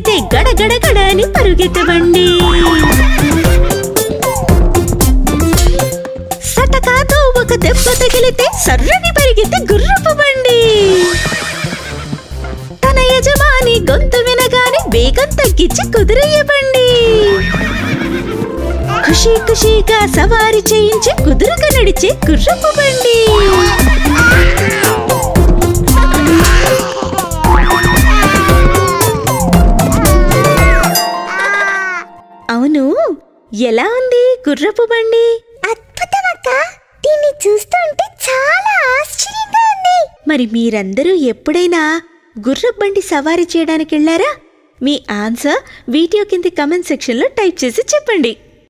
తగిలితే గడగడ గడ అని పరుగెత్తబండి సటకాతో ఒక దెబ్బ తగిలితే సర్రని పరిగెత్తే గుర్రపు బండి తన యజమాని గొంతు వినగానే వేగం తగ్గించి కుదిరయ్యబండి ఖుషీ ఖుషీగా సవారి చేయించి కుదురుగా నడిచే గుర్రపు బండి అవును ఎలా ఉంది గుర్రపు బండి అద్భుతం అక్క దీన్ని చూస్తుంటే చాలా ఆశ్చర్యంగా ఉంది మరి మీరందరూ ఎప్పుడైనా గుర్రపు బండి సవారీ చేయడానికి వెళ్ళారా మీ ఆన్సర్ వీడియో కింది కమెంట్ సెక్షన్లో టైప్ చేసి చెప్పండి